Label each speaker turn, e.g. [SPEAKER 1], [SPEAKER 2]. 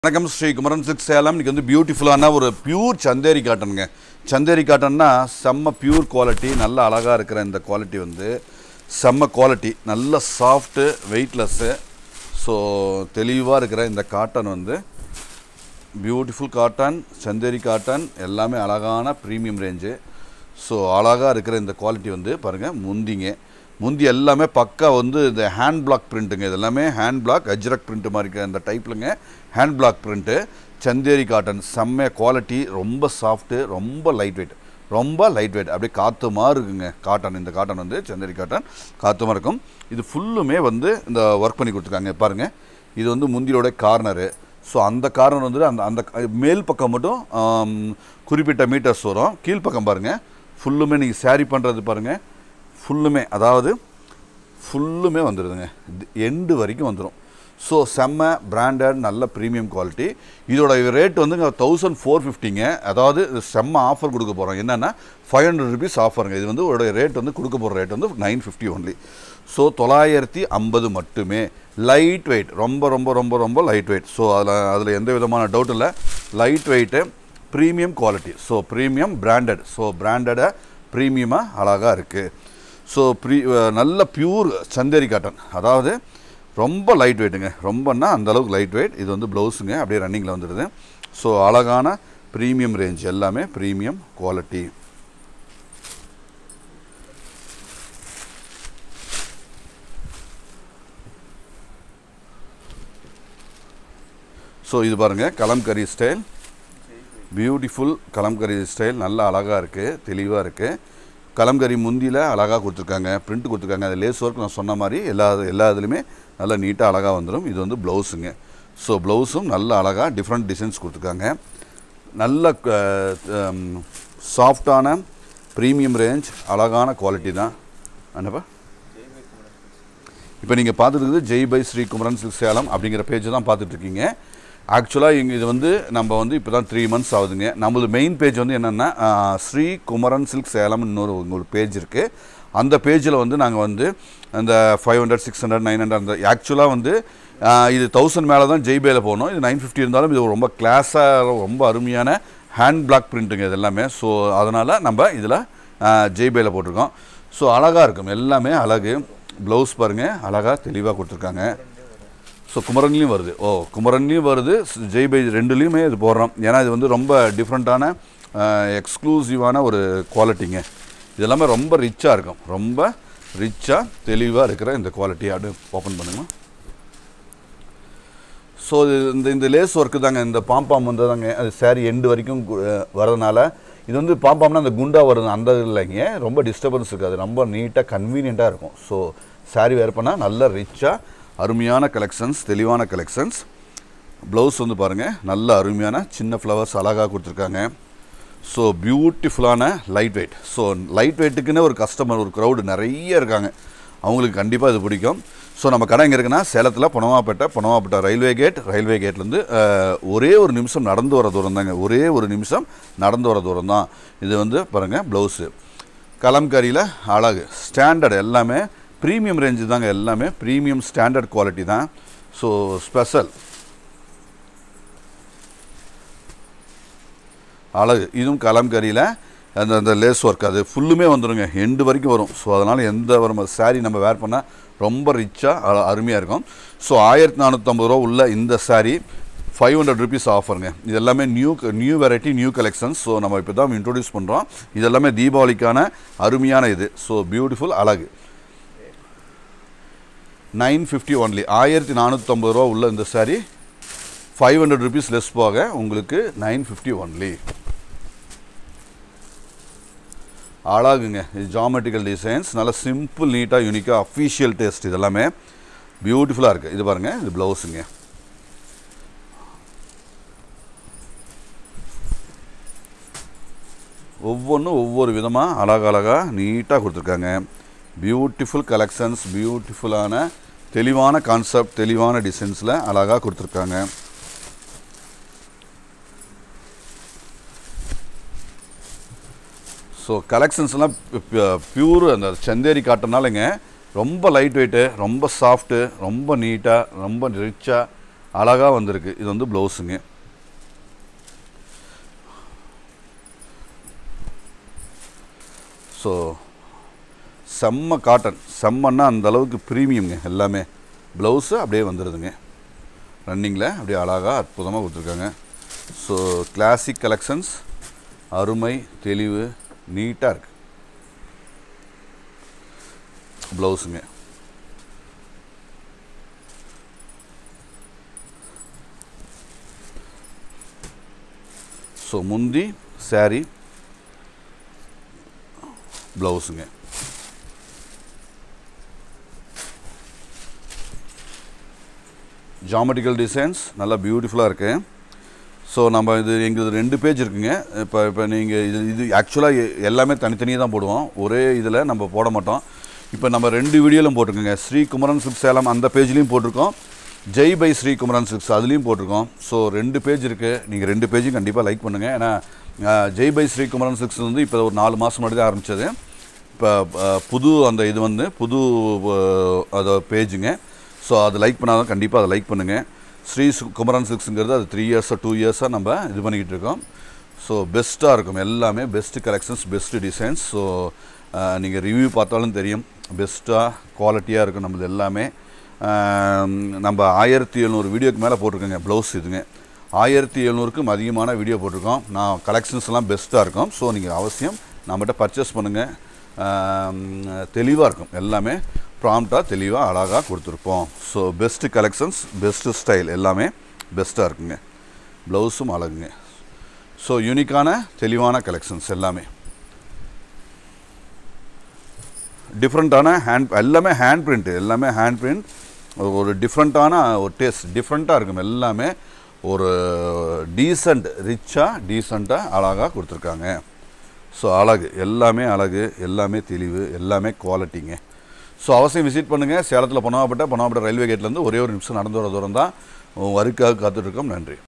[SPEAKER 1] வணக்கம் ஸ்ரீ குமரன் சிக்ஸ் சேலம் இன்னைக்கு வந்து பியூட்டிஃபுல்லான ஒரு பியூர் சந்தேரி காட்டனுங்க சந்தேரி காட்டன்னா செம்ம பியூர் குவாலிட்டி நல்ல அழகாக இருக்கிற இந்த குவாலிட்டி வந்து செம்ம குவாலிட்டி நல்ல சாஃப்ட்டு வெயிட்லெஸ்ஸு ஸோ தெளிவாக இருக்கிற இந்த காட்டன் வந்து பியூட்டிஃபுல் காட்டன் சந்தேரி காட்டன் எல்லாமே அழகான ப்ரீமியம் ரேஞ்சு ஸோ அழகாக இருக்கிற இந்த குவாலிட்டி வந்து பாருங்கள் முந்திங்க முந்தி எல்லாமே பக்கா வந்து இந்த ஹேண்ட் பிளாக் பிரிண்ட்டுங்க இது எல்லாமே ஹேண்ட் பிளாக் அஜ்ரக் பிரிண்ட் மாதிரி இருக்கிற இந்த டைப்லங்க hand block print Chanderi cotton செம்ம குவாலிட்டி ரொம்ப சாஃப்ட்டு ரொம்ப லைட் வெயிட் ரொம்ப லைட் வெயிட் அப்படியே காற்று மாதிரி இருக்குங்க காட்டன் இந்த காட்டன் வந்து சந்தேரி காட்டன் காற்று மாதிரி இருக்கும் இது ஃபுல்லுமே வந்து இந்த ஒர்க் பண்ணி கொடுத்துருக்காங்க பாருங்கள் இது வந்து முந்தியோட கார்னரு ஸோ அந்த கார்னர் வந்து அந்த அந்த மேல் பக்கம் மட்டும் ஆம், குறிப்பிட்ட மீட்டர்ஸ் வரும் கீழ்ப்பக்கம் பாருங்கள் ஃபுல்லுமே நீங்கள் சேரீ பண்ணுறது பாருங்கள் ஃபுல்லுமே அதாவது ஃபுல்லுமே வந்துடுதுங்க எண்டு வரைக்கும் வந்துடும் ஸோ செம்ம பிராண்டட் நல்ல ப்ரீமியம் குவாலிட்டி இதோட ரேட் வந்து தௌசண்ட் ஃபோர் ஃபிஃப்டிங்க அதாவது இது செம்ம ஆஃபர் கொடுக்க போகிறோம் என்னென்னா ஃபைவ் ஹண்ட்ரட் ருபீஸ் ஆஃபருங்க இது வந்து ஒரு ரேட் வந்து கொடுக்க போகிற ரேட் வந்து நைன் ஃபிஃப்டி ஒன்லி ஸோ தொள்ளாயிரத்தி ஐம்பது மட்டுமே லைட் வெயிட் ரொம்ப ரொம்ப ரொம்ப ரொம்ப லைட் வெயிட் ஸோ அதில் அதில் எந்த விதமான டவுட் இல்லை lightweight premium quality so premium branded so பிராண்டடை ப்ரீமியமாக அழகாக இருக்குது ஸோ ப்ரீ நல்ல பியூர் சந்தேரி காட்டன் அதாவது ரொம்ப லைட் வெயிட்டுங்க ரொம்பன்னா அந்த அளவுக்கு லைட் வெயிட் இது வந்து ப்ளவுஸுங்க அப்படியே ரன்னிங்கில் வந்துடுது ஸோ அழகான ப்ரீமியம் ரேஞ்ச் எல்லாமே ப்ரீமியம் குவாலிட்டி ஸோ இது பாருங்கள் Kalamkari style beautiful Kalamkari style நல்லா அழகாக இருக்குது தெளிவாக இருக்குது கலம்கரி முந்தியில் அழகாக கொடுத்துருக்காங்க பிரிண்ட் கொடுத்துருக்காங்க அது லேஸ் ஒர்க் நான் சொன்ன மாதிரி எல்லா எல்லா இதுலேயுமே நல்லா நீட்டாக அழகாக வந்துடும் இது வந்து ப்ளவுஸுங்க ஸோ ப்ளவுஸும் நல்ல அழகாக டிஃப்ரெண்ட் டிசைன்ஸ் கொடுத்துருக்காங்க நல்ல சாஃப்டான ப்ரீமியம் ரேஞ்ச் அழகான குவாலிட்டி தான் என்னப்பா இப்போ நீங்கள் பார்த்துட்டு ஜெய் பை ஸ்ரீ குமரன் சில்க் சேலம் அப்படிங்கிற பேஜ் தான் பார்த்துட்ருக்கீங்க ஆக்சுவலாக இங்கே இது வந்து நம்ம வந்து இப்போ தான் த்ரீ மந்த்ஸ் ஆகுதுங்க நம்மளது மெயின் பேஜ் வந்து என்னென்னா ஸ்ரீ குமரன் சில்க் சேலம் இன்னொரு உங்களுக்கு பேஜ் இருக்குது அந்த பேஜில் வந்து நாங்கள் வந்து அந்த five hundred six hundred nine hundred அந்த ஆக்சுவலாக வந்து ஆ, இது தௌசண்ட் மேலே தான் ஜெய்பேல போகணும் இது நைன் ஃபிஃப்டி இருந்தாலும் இது ரொம்ப கிளாஸாக ரொம்ப அருமையான ஹேண்ட் பிளாக் பிரிண்ட்டுங்க இது எல்லாமே ஸோ அதனால் நம்ம இதில் ஜெய்பேல போட்டிருக்கோம் ஸோ அழகாக இருக்கும் எல்லாமே அழகு ப்ளவுஸ் பாருங்கள் அழகாக தெளிவாக கொடுத்துருக்காங்க ஸோ குமரன்லேயும் வருது ஓ குமரன்லேயும் வருது ஸ்- ஜெய் பை ரெண்டுலேயுமே இது போடுறோம் ஏன்னா இது வந்து ரொம்ப டிஃப்ரெண்ட்டான எக்ஸ்க்ளூசிவான ஒரு குவாலிட்டிங்க இது எல்லாமே ரொம்ப ரிச்சாக இருக்கும் ரொம்ப ரிச்சாக தெளிவாக இருக்கிற இந்த குவாலிட்டி அப்படியே ஓப்பன் பண்ணுங்க ஸோ இந்த இந்த லேஸ் ஒர்க்கு தாங்க இந்த பாம்பாம் வந்து தாங்க அது saree எண்டு வரைக்கும் கு- அஹ் வரதுனால இது வந்து பாம்பாம்னா அந்த குண்டா வருது அந்த இது இல்லைங்க ரொம்ப டிஸ்டர்பன்ஸ் இருக்காது ரொம்ப நீட்டாக கன்வீனியண்ட்டாக இருக்கும் ஸோ saree வேர் பண்ணால் நல்ல ரிச்சாக அருமையான கலெக்ஷன்ஸ் தெளிவான கலெக்ஷன்ஸ் ப்ளவுஸ் வந்து பாருங்கள் நல்ல அருமையான சின்ன ஃப்ளவர்ஸ் அழகாக கொடுத்துருக்காங்க ஸோ பியூட்டிஃபுல்லான லைட் வெயிட் ஸோ லைட் வெயிட்டுக்குன்னு ஒரு கஸ்டமர் ஒரு க்ரௌடு நிறைய இருக்காங்க அவங்களுக்கு கண்டிப்பாக இது பிடிக்கும் ஸோ நம்ம கடை எங்கே இருக்குன்னா சேலத்தில் பொனவாப்பேட்டை பொனவாப்பேட்டை ரயில்வே கேட் ரயில்வே கேட்லேருந்து ஒரே ஒரு நிமிஷம் நடந்து வர தூரம் தாங்க ஒரே ஒரு நிமிஷம் நடந்து வர தூரம் தான் இது வந்து பாருங்கள் ப்ளவுஸு கலம்கரியில் அழகு ஸ்டாண்டர்ட் எல்லாமே ப்ரீமியம் ரேஞ்சு தாங்க எல்லாமே ப்ரீமியம் ஸ்டாண்டர்ட் குவாலிட்டி தான் ஸோ ஸ்பெஷல் அழகு இதுவும் கலம்கரியில் அந்த அந்த லேஸ் ஒர்க் அது ஃபுல்லுமே வந்துடுங்க எண்டு வரைக்கும் வரும் ஸோ அதனால் எந்த வரும் saree நம்ம வேர் பண்ணால் ரொம்ப ரிச்சாக அருமையாக இருக்கும் ஸோ ஆயிரத்தி நானூற்றம்பது ரூபா உள்ள இந்த saree ஃபைவ் ஹண்ட்ரட் ருபீஸ் ஆஃபருங்க இது எல்லாமே new new variety new collections so நம்ம இப்போ தான் இன்ட்ரோடியூஸ் பண்ணுறோம் இது எல்லாமே தீபாவளிக்கான அருமையான இது ஸோ பியூட்டிஃபுல் அழகு நைன் ஃபிஃப்டி ஒன்லி ஆயிரத்தி நானூற்றம்பது ரூபா உள்ள இந்த saree five hundred rupees less போக உங்களுக்கு நைன் ஃபிஃப்டி ஒன்லி அழகுங்க இது ஜாமெட்ரிக்கல் டிசைன்ஸ் நல்ல சிம்பிள் நீட்டாக யூனிக்காக அஃபீஷியல் டேஸ்ட் இதெல்லாமே பியூட்டிஃபுல்லாக இருக்குது இது பாருங்கள் இது ப்ளவுஸுங்க ஒவ்வொன்றும் ஒவ்வொரு விதமாக அழகழகாக நீட்டாக கொடுத்துருக்காங்க பியூட்டிஃபுல் கலெக்ஷன்ஸ் பியூட்டிஃபுல்லான தெளிவான கான்செப்ட் தெளிவான டிசைன்ஸில் அழகாக கொடுத்துருக்காங்க ஸோ கலெக்ஷன்ஸ்லாம் பியூர் அந்த சந்தேரி காட்டனாலங்க ரொம்ப லைட் வெயிட்டு ரொம்ப சாஃப்ட்டு ரொம்ப நீட்டாக ரொம்ப ரிச்சாக அழகாக வந்திருக்கு இது வந்து ப்ளவுஸுங்க ஸோ செம்ம காட்டன் செம்மன்னா அந்த அளவுக்கு ப்ரீமியம்ங்க எல்லாமே ப்ளவுஸு அப்படியே வந்துடுதுங்க ரன்னிங்கில் அப்படியே அழகாக அற்புதமாக கொடுத்துருக்காங்க ஸோ கிளாசிக் கலெக்ஷன்ஸ் அருமை தெளிவு நீட்டாக இருக்கு ப்ளவுஸுங்க ஸோ முந்தி saree ப்ளவுஸுங்க ஜாமெட்ரிக்கல் டிசைன்ஸ் நல்லா பியூட்டிஃபுல்லாக இருக்குது ஸோ நம்ம இது எங்களுக்கு ரெண்டு பேஜ் இருக்குங்க இப்போ இப்போ நீங்கள் இது இது ஆக்சுவலாக எல்லாமே தனித்தனியாக தான் போடுவோம் ஒரே இதில் நம்ம போட மாட்டோம் இப்போ நம்ம ரெண்டு வீடியோலும் போட்டிருக்கோங்க ஸ்ரீ குமரன் சில்க் சேலம் அந்த பேஜ்லேயும் போட்டிருக்கோம் ஜெய் பை ஸ்ரீ குமரன் சில்க்ஸ் அதுலேயும் போட்டிருக்கோம் ஸோ ரெண்டு பேஜ் இருக்குது நீங்கள் ரெண்டு பேஜும் கண்டிப்பாக லைக் பண்ணுங்கள் ஏன்னா அஹ், ஜெய் பை ஸ்ரீ குமரன் சில்க்ஸ் வந்து இப்போ ஒரு நாலு மாதம் முன்னாடி தான் ஆரம்பித்தது இப்போ அஹ், புது அந்த இது வந்து புது அஹ், அது பேஜுங்க ஸோ அது லைக் பண்ணாதான் கண்டிப்பாக அதை லைக் பண்ணுங்கள் ஸ்ரீ சு- குமரன் சில்க்ஸுங்கிறது அது த்ரீ இயர்ஸாக டூ இயர்ஸாக நம்ம இது பண்ணிக்கிட்டு இருக்கோம் ஸோ பெஸ்ட்டாக இருக்கும் எல்லாமே best collections best designs so நீங்கள் ரிவ்யூ பார்த்தாலும் தெரியும் பெஸ்ட்டாக குவாலிட்டியாக இருக்கும் நம்மளது எல்லாமே ஆம், நம்ம ஆயிரத்தி எழுநூறு வீடியோக்கு மேலே போட்டிருக்கோங்க ப்ளவுஸ் இதுங்க ஆயிரத்தி எழுநூறுக்கும் அதிகமான வீடியோ போட்டிருக்கோம் நான் கலெக்ஷன்ஸ் எல்லாம் பெஸ்ட்டாக இருக்கும் ஸோ நீங்கள் அவசியம் நம்மகிட்ட பர்ச்சேஸ் பண்ணுங்கள் தெளிவாக இருக்கும் எல்லாமே ப்ராம்ப்டாக தெளிவாக அழகாக கொடுத்துருப்போம் so best collections best style எல்லாமே பெஸ்ட்டாக இருக்குங்க ப்ளவுஸும் அழகுங்க ஸோ யூனிக்கான தெளிவான கலெக்ஷன்ஸ் எல்லாமே டிஃப்ரெண்ட்டான ஹேண்ட் எல்லாமே ஹேண்ட் பிரிண்ட் எல்லாமே ஹேண்ட் பிரிண்ட் ஒரு டிஃப்ரெண்ட்டான ஒரு டேஸ்ட் டிஃப்ரெண்ட்டாக இருக்கும் எல்லாமே ஒரு டீசண்ட் ரிச்சாக டீசெண்டாக அழகாக கொடுத்துருக்காங்க ஸோ அழகு எல்லாமே அழகு எல்லாமே தெளிவு எல்லாமே குவாலிட்டிங்க ஸோ அவசியம் விசிட் பண்ணுங்கள் சேலத்தில் பொன்னாவப்பட்ட பொன்னாவப்பட்ட ரயில்வே கேட்லேருந்து ஒரே ஒரு நிமிஷம் நடந்து வர தூரம் தான் வருக்காக காத்துட்ருக்கோம் நன்றி